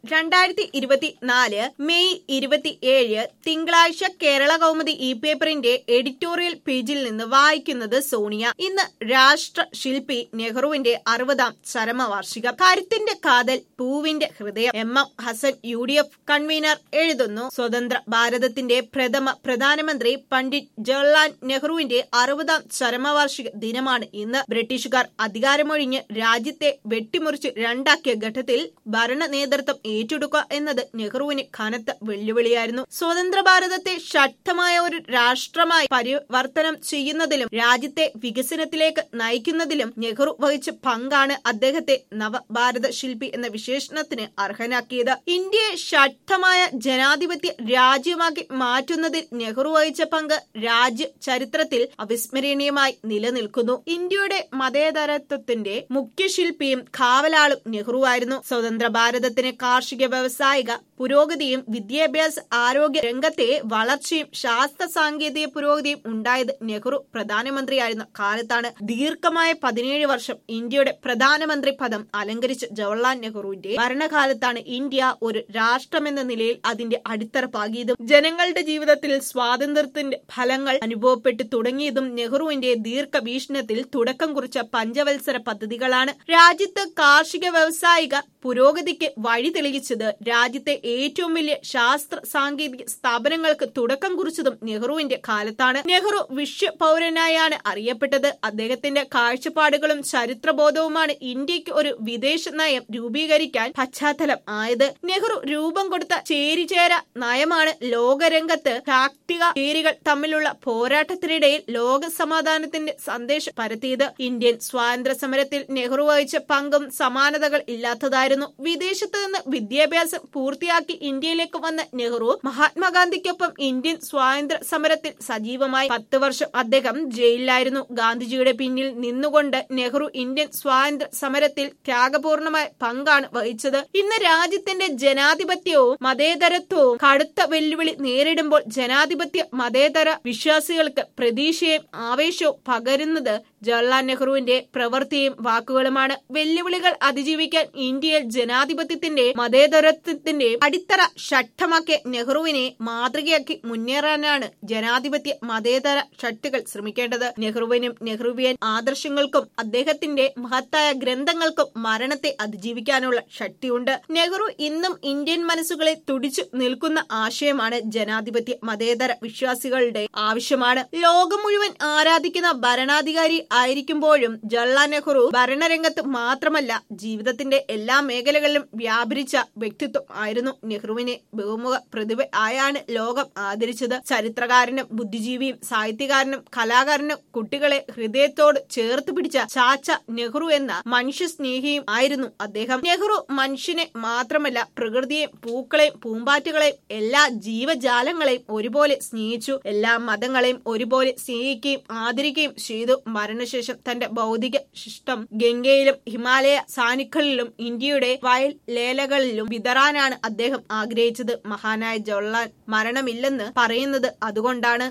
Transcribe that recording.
രണ്ടായിരത്തി ഇരുപത്തിനാല് മെയ് ഇരുപത്തിയേഴ് തിങ്കളാഴ്ച കേരള കൗമുദി ഇ പേപ്പറിന്റെ എഡിറ്റോറിയൽ പേജിൽ നിന്ന് വായിക്കുന്നത് സോണിയ ഇന്ന് രാഷ്ട്ര ശില്പി നെഹ്റുവിന്റെ അറുപതാം ചരമവാർഷികം കരുത്തിന്റെ കാതൽ പൂവിന്റെ ഹൃദയം M M Hassan U D F convener എഴുതുന്നു സ്വതന്ത്ര ഭാരതത്തിന്റെ പ്രഥമ പ്രധാനമന്ത്രി പണ്ഡിറ്റ് ജവഹർലാൽ നെഹ്റുവിന്റെ അറുപതാം ചരമവാർഷിക ദിനമാണ് ഇന്ന് ബ്രിട്ടീഷുകാർ അധികാരമൊഴിഞ്ഞ് രാജ്യത്തെ വെട്ടിമുറിച്ച് രണ്ടാക്കിയ ഘട്ടത്തിൽ ഭരണ നേതൃത്വം ഏറ്റെടുക്കുക എന്നത് നെഹ്റുവിന് കനത്ത വെല്ലുവിളിയായിരുന്നു സ്വതന്ത്ര ഭാരതത്തെ ശക്തമായ ഒരു രാഷ്ട്രമായി പരിവർത്തനം ചെയ്യുന്നതിലും രാജ്യത്തെ വികസനത്തിലേക്ക് നയിക്കുന്നതിലും നെഹ്റു വഹിച്ച പങ്കാണ് അദ്ദേഹത്തെ നവഭാരത ശില്പി എന്ന വിശേഷണത്തിന് അർഹനാക്കിയത് ഇന്ത്യയെ ശക്തമായ ജനാധിപത്യ രാജ്യമാക്കി മാറ്റുന്നതിൽ നെഹ്റു വഹിച്ച പങ്ക് രാജ്യ ചരിത്രത്തിൽ അവിസ്മരണീയമായി നിലനിൽക്കുന്നു ഇന്ത്യയുടെ മതേതരത്വത്തിന്റെ മുഖ്യശില്പിയും കാവലാളും നെഹ്റുവായിരുന്നു സ്വതന്ത്ര ഭാരതത്തിന് കാർഷിക വ്യവസായിക പുരോഗതിയും വിദ്യാഭ്യാസ ആരോഗ്യ രംഗത്തെ വളർച്ചയും ശാസ്ത്ര സാങ്കേതിക പുരോഗതിയും ഉണ്ടായത് നെഹ്റു പ്രധാനമന്ത്രിയായിരുന്ന കാലത്താണ് ദീർഘമായ പതിനേഴ് വർഷം ഇന്ത്യയുടെ പ്രധാനമന്ത്രി പദം അലങ്കരിച്ച ജവഹർലാൽ നെഹ്റുവിന്റെ ഭരണകാലത്താണ് ഇന്ത്യ ഒരു രാഷ്ട്രമെന്ന നിലയിൽ അതിന്റെ അടിത്തറ പാകിയതും ജനങ്ങളുടെ ജീവിതത്തിൽ സ്വാതന്ത്ര്യത്തിന്റെ ഫലങ്ങൾ അനുഭവപ്പെട്ടു തുടങ്ങിയതും നെഹ്റുവിന്റെ ദീർഘവീക്ഷണത്തിൽ തുടക്കം കുറിച്ച പഞ്ചവത്സര പദ്ധതികളാണ് രാജ്യത്ത് കാർഷിക വ്യവസായിക പുരോഗതിക്ക് വഴി തെളിയിച്ചത് രാജ്യത്തെ ഏറ്റവും വലിയ ശാസ്ത്ര സാങ്കേതിക സ്ഥാപനങ്ങൾക്ക് തുടക്കം കുറിച്ചതും നെഹ്റുവിന്റെ കാലത്താണ് നെഹ്റു വിശ്വ പൗരനായാണ് അറിയപ്പെട്ടത് അദ്ദേഹത്തിന്റെ കാഴ്ചപ്പാടുകളും ചരിത്രബോധവുമാണ് ഇന്ത്യക്ക് ഒരു വിദേശ നയം രൂപീകരിക്കാൻ പശ്ചാത്തലം ആയത് നെഹ്റു രൂപം കൊടുത്ത ചേരിചേര നയമാണ് ലോകരംഗത്ത് ശാക്തിക ചേരികൾ തമ്മിലുള്ള പോരാട്ടത്തിനിടയിൽ ലോക സമാധാനത്തിന്റെ സന്ദേശം പരത്തിയത് ഇന്ത്യൻ സ്വാതന്ത്ര്യ സമരത്തിൽ നെഹ്റു വഹിച്ച പങ്കും സമാനതകൾ ഇല്ലാത്തതായിരുന്നു വിദേശത്ത് നിന്ന് വിദ്യാഭ്യാസം പൂർത്തിയാക്കി ഇന്ത്യയിലേക്ക് വന്ന നെഹ്റു മഹാത്മാഗാന്ധിക്കൊപ്പം ഇന്ത്യൻ സ്വാതന്ത്ര്യ സമരത്തിൽ സജീവമായി പത്ത് വർഷം അദ്ദേഹം ജയിലിലായിരുന്നു ഗാന്ധിജിയുടെ പിന്നിൽ നിന്നുകൊണ്ട് നെഹ്റു ഇന്ത്യൻ സ്വാതന്ത്ര്യ സമരത്തിൽ ത്യാഗപൂർണമായ പങ്കാണ് വഹിച്ചത് ഇന്ന് രാജ്യത്തിന്റെ ജനാധിപത്യവും മതേതരത്വവും കടുത്ത വെല്ലുവിളി നേരിടുമ്പോൾ ജനാധിപത്യ മതേതര വിശ്വാസികൾക്ക് പ്രതീക്ഷയും ആവേശവും പകരുന്നത് ജവഹർലാൽ നെഹ്റുവിന്റെ പ്രവൃത്തിയും വാക്കുകളുമാണ് വെല്ലുവിളികൾ അതിജീവിക്കാൻ ഇന്ത്യയിൽ ജനാധിപത്യത്തിന്റെ മതേതരത്വത്തിന്റെ അടിത്തറ ശക്തമാക്കിയ നെഹ്റുവിനെ മാതൃകയാക്കി മുന്നേറാനാണ് ജനാധിപത്യ മതേതര ശക്തികൾ ശ്രമിക്കേണ്ടത് നെഹ്റുവിനും നെഹ്റുവിയൻ ആദർശങ്ങൾക്കും അദ്ദേഹത്തിന്റെ മഹത്തായ ഗ്രന്ഥങ്ങൾക്കും മരണത്തെ അതിജീവിക്കാനുള്ള ശക്തിയുണ്ട് നെഹ്റു ഇന്നും ഇന്ത്യൻ മനസ്സുകളെ തുടിച്ചു നിൽക്കുന്ന ആശയമാണ് ജനാധിപത്യ മതേതര വിശ്വാസികളുടെ ആവശ്യമാണ് ലോകം മുഴുവൻ ആരാധിക്കുന്ന ഭരണാധികാരി ആയിരിക്കുമ്പോഴും ജവഹർലാൽ നെഹ്റു ഭരണരംഗത്ത് മാത്രമല്ല ജീവിതത്തിന്റെ എല്ലാ മേഖലകളിലും വ്യാപരിച്ച വ്യക്തിത്വം ആയിരുന്നു നെഹ്റുവിനെ ബഹുമുഖ പ്രതിഭ ആയാണ് ലോകം ആദരിച്ചത് ചരിത്രകാരനും ബുദ്ധിജീവിയും സാഹിത്യകാരനും കലാകാരനും കുട്ടികളെ ഹൃദയത്തോട് ചേർത്ത് പിടിച്ച ചാച്ച നെഹ്റു എന്ന മനുഷ്യ സ്നേഹിയും ആയിരുന്നു അദ്ദേഹം നെഹ്റു മനുഷ്യനെ മാത്രമല്ല പ്രകൃതിയെയും പൂക്കളെയും പൂമ്പാറ്റുകളെയും എല്ലാ ജീവജാലങ്ങളെയും ഒരുപോലെ സ്നേഹിച്ചു എല്ലാ മതങ്ങളെയും ഒരുപോലെ സ്നേഹിക്കുകയും ആദരിക്കുകയും ചെയ്തു മരണശേഷം തന്റെ ഭൗതിക ശിഷ്ടം ഗംഗയിലും ഹിമാലയ സാനുക്കളിലും ഇന്ത്യയുടെ വയൽ ലേലകളിലും വിതറാനാണ് അദ്ദേഹം ആഗ്രഹിച്ചത് മഹാനായ ജവഹർലാൽ മരണമില്ലെന്ന് പറയുന്നത് അതുകൊണ്ടാണ്